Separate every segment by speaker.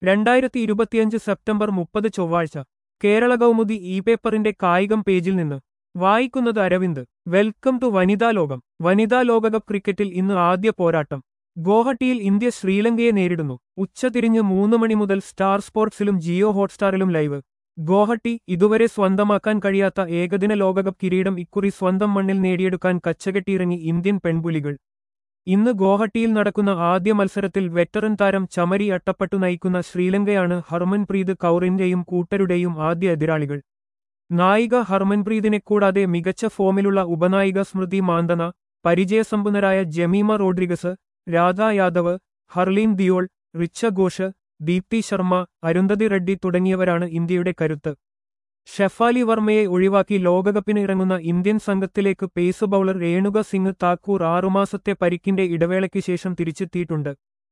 Speaker 1: രണ്ടായിരത്തി ഇരുപത്തിയഞ്ച് സെപ്റ്റംബർ മുപ്പത് ചൊവ്വാഴ്ച കേരള കൗമുദി ഇ പേപ്പറിന്റെ കായികം പേജിൽ നിന്ന് വായിക്കുന്നത് അരവിന്ദ് വെൽക്കം ടു വനിതാ ലോകം വനിതാ ലോകകപ്പ് ക്രിക്കറ്റിൽ ഇന്ന് ആദ്യ പോരാട്ടം ഗോഹട്ടിയിൽ ഇന്ത്യ ശ്രീലങ്കയെ നേരിടുന്നു ഉച്ചതിരിഞ്ഞ് മൂന്ന് മണി മുതൽ സ്റ്റാർ സ്പോർട്സിലും ജിയോ ഹോട്ട്സ്റ്റാറിലും ലൈവ് ഗോഹട്ടി ഇതുവരെ സ്വന്തമാക്കാൻ കഴിയാത്ത ഏകദിന ലോകകപ്പ് കിരീടം ഇക്കുറി സ്വന്തം മണ്ണിൽ നേടിയെടുക്കാൻ കച്ചകെട്ടിയിറങ്ങി ഇന്ത്യൻ പെൺപുലികൾ ഇന്ന് ഗോഹട്ടിയിൽ നടക്കുന്ന ആദ്യ മത്സരത്തിൽ വെറ്ററൻ താരം ചമരി അട്ടപ്പെട്ടു നയിക്കുന്ന ശ്രീലങ്കയാണ് ഹർമൻപ്രീത് കൗറിന്റെയും കൂട്ടരുടെയും ആദ്യ എതിരാളികൾ നായിക ഹർമൻപ്രീതിനെ കൂടാതെ മികച്ച ഫോമിലുള്ള ഉപനായിക സ്മൃതി മാന്തന പരിചയസമ്പന്നരായ ജമീമ റോഡ്രിഗസ് രാധാ യാദവ് ഹർലീൻ ദിയോൾ റിച്ച ഘോഷ് ദീപ്തി ശർമ്മ അരുന്ധതി റെഡ്ഡി തുടങ്ങിയവരാണ് ഇന്ത്യയുടെ കരുത്ത് ഷെഫാലി വർമ്മയെ ഒഴിവാക്കി ലോകകപ്പിന് ഇറങ്ങുന്ന ഇന്ത്യൻ സംഘത്തിലേക്ക് പേസ് ബൌളർ രേണുക സിംഗ് താക്കൂർ ആറുമാസത്തെ പരിക്കിന്റെ ഇടവേളയ്ക്ക് ശേഷം തിരിച്ചെത്തിയിട്ടുണ്ട്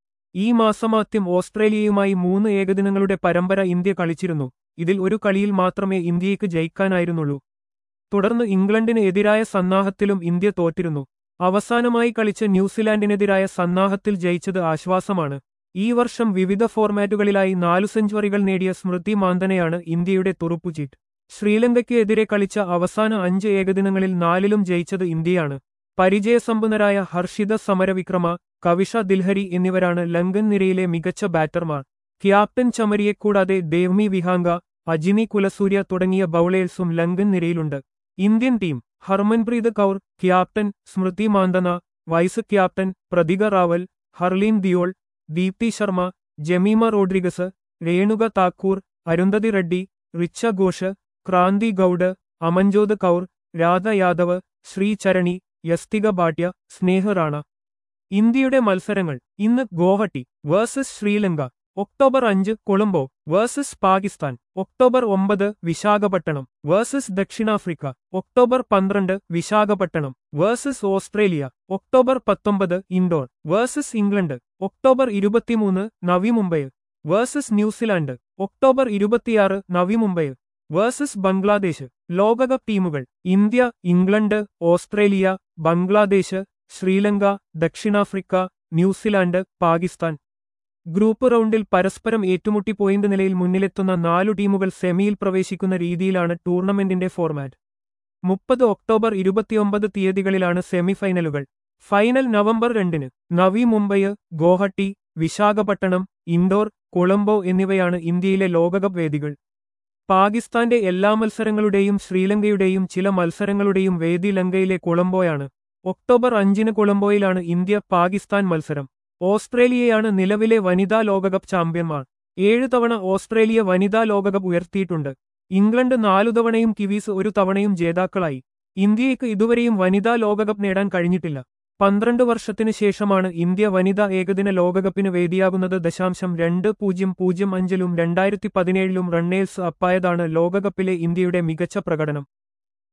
Speaker 1: ഈ മാസമാദ്യം ഓസ്ട്രേലിയയുമായി മൂന്ന് ഏകദിനങ്ങളുടെ പരമ്പര ഇന്ത്യ കളിച്ചിരുന്നു ഇതിൽ ഒരു കളിയിൽ മാത്രമേ ഇന്ത്യയ്ക്ക് ജയിക്കാനായിരുന്നുള്ളൂ തുടർന്ന് ഇംഗ്ലണ്ടിന് എതിരായ സന്നാഹത്തിലും ഇന്ത്യ തോറ്റിരുന്നു അവസാനമായി കളിച്ച ന്യൂസിലാൻഡിനെതിരായ സന്നാഹത്തിൽ ജയിച്ചത് ആശ്വാസമാണ് ഈ വർഷം വിവിധ ഫോർമാറ്റുകളിലായി നാലു സെഞ്ചുറികൾ നേടിയ സ്മൃതി മാന്തനയാണ് ഇന്ത്യയുടെ തുറുപ്പുചീട്ട് ശ്രീലങ്കയ്ക്ക് എതിരെ കളിച്ച അവസാന അഞ്ച് ഏകദിനങ്ങളിൽ നാലിലും ജയിച്ചത് ഇന്ത്യയാണ് പരിചയസമ്പന്നരായ ഹർഷിത സമരവിക്രമ കവിഷ ദിൽഹരി എന്നിവരാണ് ലങ്കൻ നിരയിലെ മികച്ച ബാറ്റർമാർ ക്യാപ്റ്റൻ ചമരിയെക്കൂടാതെ ദേവ്മി വിഹാംഗ അജിനി കുലസൂര്യ തുടങ്ങിയ ബൌളേഴ്സും ലങ്കൻ നിരയിലുണ്ട് Indian team Harmanpreet Kaur captain Smriti Mandhana vice captain Pratika Rawal Harleen Deol Deepti Sharma Jemimah Rodrigues Renuka Thakur Arundhati Reddy Richa Ghosh Kranti Goud Amanjot Kaur Radha Yadav Shree Charani Yastika Bhatia Sneh Rana ഇന്ത്യയുടെ മത്സരങ്ങൾ ഇന്ന് ഗോഹട്ടി വേഴ്സസ് ശ്രീലങ്ക ഒക്ടോബർ അഞ്ച് കൊളംബോ വേഴ്സസ് പാകിസ്ഥാൻ ഒക്ടോബർ ഒമ്പത് വിശാഖപട്ടണം വേഴ്സസ് ദക്ഷിണാഫ്രിക്ക ഒക്ടോബർ പന്ത്രണ്ട് വിശാഖപട്ടണം വേഴ്സസ് ഓസ്ട്രേലിയ ഒക്ടോബർ പത്തൊമ്പത് ഇൻഡോർ വേഴ്സസ് ഇംഗ്ലണ്ട് ഒക്ടോബർ ഇരുപത്തിമൂന്ന് Navi Mumbai versus New Zealand October ഇരുപത്തിയാറ് നവി മുംബൈ വേഴ്സസ് ബംഗ്ലാദേശ് ലോകകപ്പ് ടീമുകൾ India England Australia Bangladesh Sri Lanka ദക്ഷിണാഫ്രിക്ക ന്യൂസിലാൻഡ് പാകിസ്ഥാൻ ഗ്രൂപ്പ് റൗണ്ടിൽ പരസ്പരം ഏറ്റുമുട്ടി പോയിന്റ് നിലയിൽ മുന്നിലെത്തുന്ന നാലു ടീമുകൾ സെമിയിൽ പ്രവേശിക്കുന്ന രീതിയിലാണ് ടൂർണമെന്റിന്റെ ഫോർമാറ്റ് മുപ്പത് ഒക്ടോബർ ഇരുപത്തിയൊമ്പത് തീയതികളിലാണ് സെമിഫൈനലുകൾ ഫൈനൽ നവംബർ രണ്ടിന് നവി മുംബൈ ഗോഹട്ടി വിശാഖപട്ടണം ഇൻഡോർ കൊളംബോ എന്നിവയാണ് ഇന്ത്യയിലെ ലോകകപ്പ് വേദികൾ പാകിസ്ഥാന്റെ എല്ലാ മത്സരങ്ങളുടെയും ശ്രീലങ്കയുടെയും ചില മത്സരങ്ങളുടെയും വേദി ലങ്കയിലെ കൊളംബോയാണ് ഒക്ടോബർ അഞ്ചിന് കൊളംബോയിലാണ് ഇന്ത്യ പാകിസ്ഥാൻ മത്സരം ഓസ്ട്രേലിയയാണ് നിലവിലെ വനിതാ ലോകകപ്പ് ചാമ്പ്യന്മാർ ഏഴു തവണ ഓസ്ട്രേലിയ വനിതാ ലോകകപ്പ് ഉയർത്തിയിട്ടുണ്ട് ഇംഗ്ലണ്ട് നാലു തവണയും കിവീസ് ഒരു തവണയും ജേതാക്കളായി ഇന്ത്യയ്ക്ക് ഇതുവരെയും വനിതാ ലോകകപ്പ് നേടാൻ കഴിഞ്ഞിട്ടില്ല പന്ത്രണ്ട് വർഷത്തിനു ശേഷമാണ് ഇന്ത്യ വനിതാ ഏകദിന ലോകകപ്പിന് വേദിയാകുന്നത് ദശാംശം രണ്ട് പൂജ്യം പൂജ്യം അഞ്ചിലും രണ്ടായിരത്തി പതിനേഴിലും റണ്ണേഴ്സ് അപ്പായതാണ് ലോകകപ്പിലെ ഇന്ത്യയുടെ മികച്ച പ്രകടനം